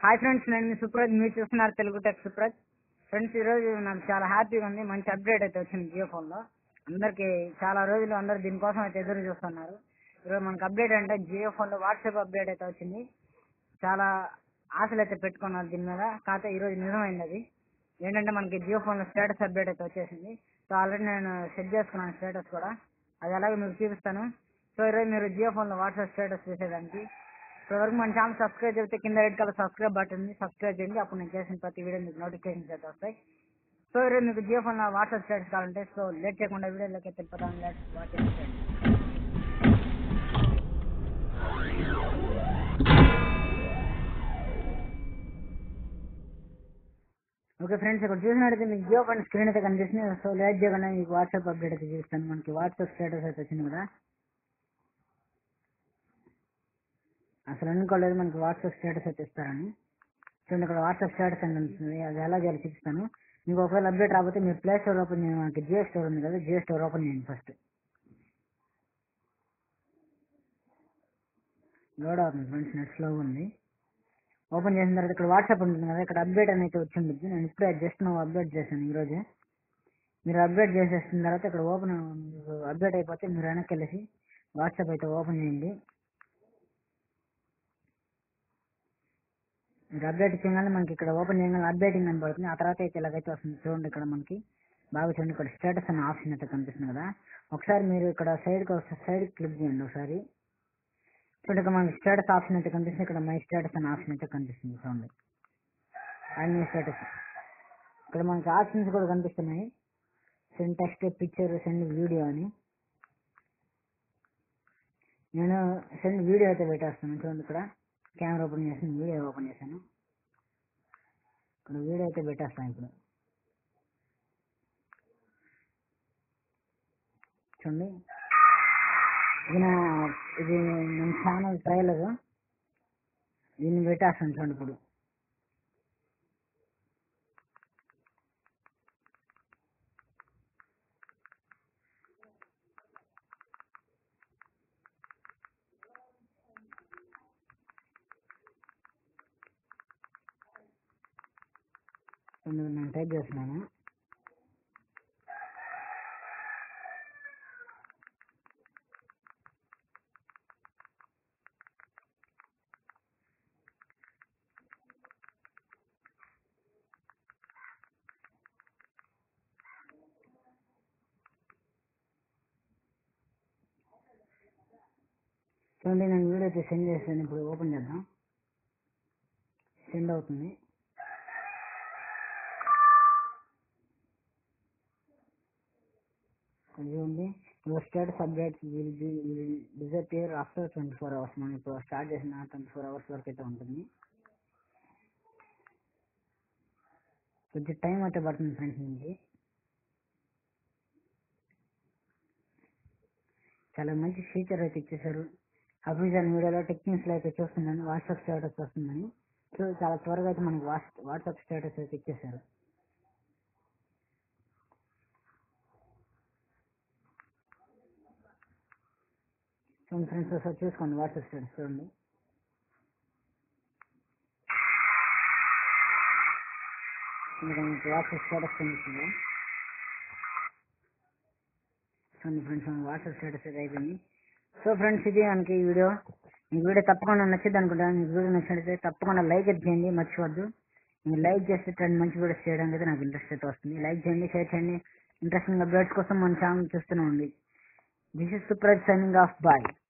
hi friends నేను మీ సుప్రజ్ మీరు చూస్తున్నారు తెలుగు టెక్ సుప్రజ్ ఫ్రెండ్స్ ఈరోజు నాకు చాలా హ్యాపీగా ఉంది మంచి అప్డేట్ అయితే వచ్చింది జియో ఫోన్లో అందరికి చాలా రోజులు అందరు దీనికోసం అయితే ఎదురు చూస్తున్నారు ఈరోజు మనకు అప్డేట్ అంటే జియో ఫోన్లో వాట్సాప్ అప్డేట్ అయితే వచ్చింది చాలా ఆశలు అయితే పెట్టుకున్నారు దీని మీద కాకపోతే ఈరోజు నిజమైంది అది ఏంటంటే మనకి జియో ఫోన్లో స్టేటస్ అప్డేట్ అయితే వచ్చేసింది సో ఆల్రెడీ నేను సెట్ చేసుకున్నాను స్టేటస్ కూడా అది అలాగే మీకు చూపిస్తాను సో ఈరోజు మీరు జియో ఫోన్లో వాట్సాప్ స్టేటస్ చేసేదానికి సో వరకు మన ఛానల్ సబ్స్క్రైబ్ చేస్తే కింద రెడ్ కలర్ సబ్స్క్రైబ్ బటన్ ఉంది సబ్స్క్రైబ్ చేయండి అప్పుడు నేను చేసిన ప్రతి వీడియో మీకు నోటిఫికేషన్స్ అయితే వస్తాయి సో ఈరోజు మీకు జియో ఫోన్ వాట్సాప్ స్టేటస్ కావాలంటే సో లేట్ చేయకుండా వీడియోలోకి అయితే వెళ్ళిపోతాం లేట్ వాచ్ ఓకే ఫ్రెండ్స్ ఇక్కడ చూసినట్టయితే మీకు జియో ఫోన్ స్క్రీన్ అయితే కనిపిస్తుంది సో లేట్ చేయకుండా మీకు వాట్సాప్ అప్డేట్ అయితే చూపిస్తాను మనకి వాట్సాప్ స్టేటస్ అయితే వచ్చింది కదా అసలు అనుకోలేదు మనకి వాట్సాప్ స్టేటస్ అయితే ఇస్తారని చూడండి ఇక్కడ వాట్సాప్ స్టేటస్ అని ఉంటుంది అది ఎలా చేయాలో చూపిస్తాను మీకు ఒకవేళ అప్డేట్ రాకపోతే మీరు ప్లే స్టోర్ ఓపెన్ చేయండి మనకి జియో స్టోర్ ఉంది కదా జియో స్టోర్ ఓపెన్ చేయండి ఫస్ట్ లోడ్ అవుతుంది ఫ్రెండ్స్ నెట్ స్లో ఉంది ఓపెన్ చేసిన తర్వాత ఇక్కడ వాట్సాప్ ఉంటుంది కదా ఇక్కడ అప్డేట్ అనేది వచ్చి ఉంటుంది నేను ఇప్పుడే జస్ట్ నువ్వు అప్డేట్ చేశాను ఈరోజే మీరు అప్డేట్ చేసేసిన తర్వాత ఇక్కడ ఓపెన్ అప్డేట్ అయిపోతే మీరు వెనక్కి వెళ్ళేసి వాట్సాప్ అయితే ఓపెన్ చేయండి మీరు అప్డేట్ చేయగానే మనకి ఇక్కడ ఓపెన్ చేయగానే అప్డేటింగ్ అని పడుతుంది ఆ తర్వాత అయితే ఇలాగైతే వస్తుంది చూడండి ఇక్కడ మనకి బాగా చూడండి ఇక్కడ స్టేటస్ అనే ఆప్షన్ అయితే కనిపిస్తుంది కదా ఒకసారి మీరు ఇక్కడ సైడ్కి సైడ్ క్లిక్ చేయండి ఒకసారి చూడండి ఇక్కడ మనకి స్టేటస్ ఆప్షన్ అయితే కనిపిస్తుంది ఇక్కడ మై స్టేటస్ అనే ఆప్షన్ అయితే కనిపిస్తుంది చూడండి అన్ని స్టేటస్ ఇక్కడ మనకి ఆప్షన్స్ కూడా కనిపిస్తున్నాయి send text picture send video అని నేను సెండ్ వీడియో అయితే పెట్టేస్తాను చూడండి ఇక్కడ కెమెరా ఓపెన్ చేసాను వీడియో ఓపెన్ చేశాను ఇక్కడ వీడియో అయితే పెట్టేస్తాను ఇప్పుడు చూడండి ఇది నా ఇది మన ఛానల్ ట్రైలర్ దీన్ని పెట్టేస్తాను చూడండి ఇప్పుడు చూడండి నేను టైప్ చేస్తున్నాను చూడండి నేను వీడియో అయితే సెండ్ చేస్తాను ఇప్పుడు ఓపెన్ చేద్దాం సెండ్ అవుతుంది ఇక్కడ చూడండి your status updates will be will disappear after twenty four hours మనం ఇప్పుడు స్టార్ట్ చేసిన ట్వంటీ ఫోర్ అవర్స్ వరకు అయితే ఉంటుంది కొంచెం టైం అయితే పడుతుంది ఫ్రెండ్స్ దీనికి చాలా మంచి ఫీచర్ అయితే ఇచ్చేసారు అఫీషియల్ మీడియాలో టెక్నిక్స్లో అయితే చూస్తున్నాను వాట్సాప్ స్టేటస్ వస్తుందని సో చాలా త్వరగా అయితే మనకి వాట్సాప్ స్టేటస్ అయితే ఇచ్చేసారు చూడండి ఫ్రెండ్స్ ఒకసారి చూసుకోండి వాట్సాప్ స్టేటస్ చూడండి ఇంకా మీకు వాట్సాప్ స్టేటస్ కనిపిస్తుంది చూడండి ఫ్రెండ్స్ మన వాట్సాప్ స్టేటస్ అయితే అయిపోయింది సో ఫ్రెండ్స్ ఇది మనకి ఈ వీడియో ఈ వీడియో తప్పకుండా నచ్చింది అనుకుంటాను మీకు వీడియో నచ్చినట్లయితే తప్పకుండా లైక్ అయితే చేయండి మర్చిపోద్దు మీరు లైక్ చేస్తే ఇట్లాంటి మంచి వీడియోస్ చేయడానికి అయితే నాకు ఇంట్రెస్ట్ అయితే వస్తుంది లైక్ చేయండి షేర్ చేయండి ఇంట్రెస్టింగ్ అప్డేట్స్ కోసం మన ఛానల్ చూస్తూనే ఉంది this is Supraj signing off bye